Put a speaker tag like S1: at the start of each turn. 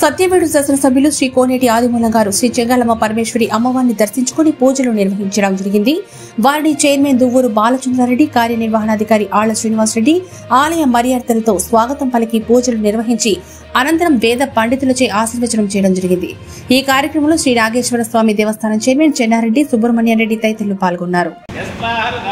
S1: సత్యవేడు శాసనసభ్యులు శ్రీ కోనేటి ఆదిమూలం గారు శ్రీ చెంగాలమ్మ పరమేశ్వరి అమ్మవారిని దర్శించుకుని పూజలు నిర్వహించడం జరిగింది వారిని చైర్మన్ దువ్వూరు బాలచంద్రారెడ్డి కార్యనిర్వహణాధికారి ఆళ్ల శ్రీనివాసరెడ్డి ఆలయ మర్యాదలతో స్వాగతం పలికి పూజలు నిర్వహించి అనంతరం వేద పండితులచే ఆశీర్వచనం చేయడం జరిగింది ఈ కార్యక్రమంలో శ్రీ నాగేశ్వర స్వామి దేవస్థానం చైర్మన్ చెన్నారెడ్డి సుబ్రహ్మణ్యం రెడ్డి తదితరులు పాల్గొన్నారు
S2: యస్మాహ